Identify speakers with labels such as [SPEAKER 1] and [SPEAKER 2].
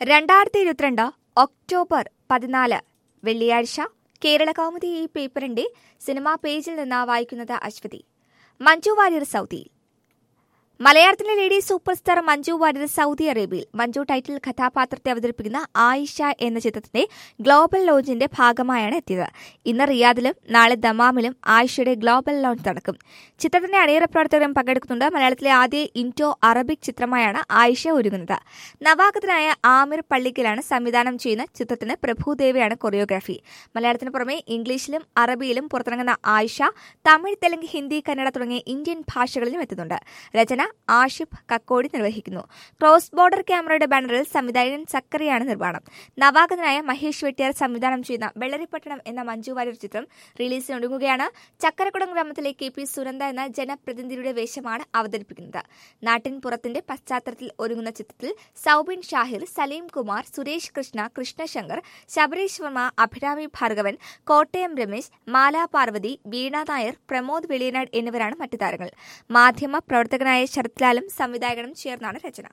[SPEAKER 1] രണ്ടായിരത്തി ഇരുപത്തിരണ്ട് ഒക്ടോബർ പതിനാല് വെള്ളിയാഴ്ച കേരള കൗമുദി ഈ പേപ്പറിന്റെ സിനിമാ പേജിൽ നിന്ന് വായിക്കുന്നത് അശ്വതി മഞ്ജു വാര്യർ സൗദിയിൽ മലയാളത്തിലെ lady super star Manju Warrier Saudi അറേബ്യയിൽ മഞ്ജു ടൈറ്റിൽ കഥാപാത്രത്തെ അവതരിപ്പിക്കുന്ന ആയിഷ എന്ന ചിത്രത്തിന്റെ ഗ്ലോബൽ ലോഞ്ചിന്റെ ഭാഗമായാണ് എത്തിയത് ഇന്ന് റിയാദിലും നാളെ ദമാമിലും ആയിഷയുടെ ഗ്ലോബൽ ലോഞ്ച് നടക്കും ചിത്രത്തിന്റെ അണിയറ പ്രവർത്തകരും പങ്കെടുക്കുന്നുണ്ട് മലയാളത്തിലെ ആദ്യ ഇൻഡോ അറബിക് ചിത്രമായാണ് ആയിഷ ഒരുങ്ങുന്നത് നവാഗതനായ ആമിർ പള്ളിക്കലാണ് സംവിധാനം ചെയ്യുന്ന ചിത്രത്തിന് പ്രഭുദേവയാണ് കൊറിയോഗ്രാഫി മലയാളത്തിന് പുറമെ ഇംഗ്ലീഷിലും അറബിയിലും പുറത്തിറങ്ങുന്ന ആയിഷ തമിഴ് തെലുങ്ക് ഹിന്ദി കന്നഡ തുടങ്ങിയ ഇന്ത്യൻ ഭാഷകളിലും എത്തുന്നുണ്ട് രചന ആഷിഫ് കക്കോടി നിർവഹിക്കുന്നു ക്രോസ് ബോർഡർ ക്യാമറയുടെ ബാനറിൽ സംവിധായകൻ സക്കറിയാണ് നിർമ്മാണം നവാഗതനായ മഹേഷ് വെട്ടിയാർ സംവിധാനം ചെയ്യുന്ന വെള്ളരിപ്പട്ടണം എന്ന മഞ്ജു വാര്യർ ചിത്രം റിലീസിനൊരുങ്ങുകയാണ് ചക്കരക്കുളം ഗ്രാമത്തിലെ കെ പി സുനന്ദ എന്ന ജനപ്രതിനിധിയുടെ വേഷമാണ് അവതരിപ്പിക്കുന്നത് നാട്ടിൻ പുറത്തിന്റെ പശ്ചാത്തലത്തിൽ ഒരുങ്ങുന്ന ചിത്രത്തിൽ സൌബിൻ ഷാഹിർ സലീം കുമാർ സുരേഷ് കൃഷ്ണ കൃഷ്ണശങ്കർ ശബരീഷ് വർമ്മ അഭിരാമി ഭാർഗവൻ കോട്ടയം രമേശ് മാലാ പാർവതി വീണ നായർ പ്രമോദ് വെളിയനാട് എന്നിവരാണ് മറ്റു താരങ്ങൾ മാധ്യമ പ്രവർത്തകനായ ശരത്ലാലും സംവിധായകനും ചേർന്നാണ് രചന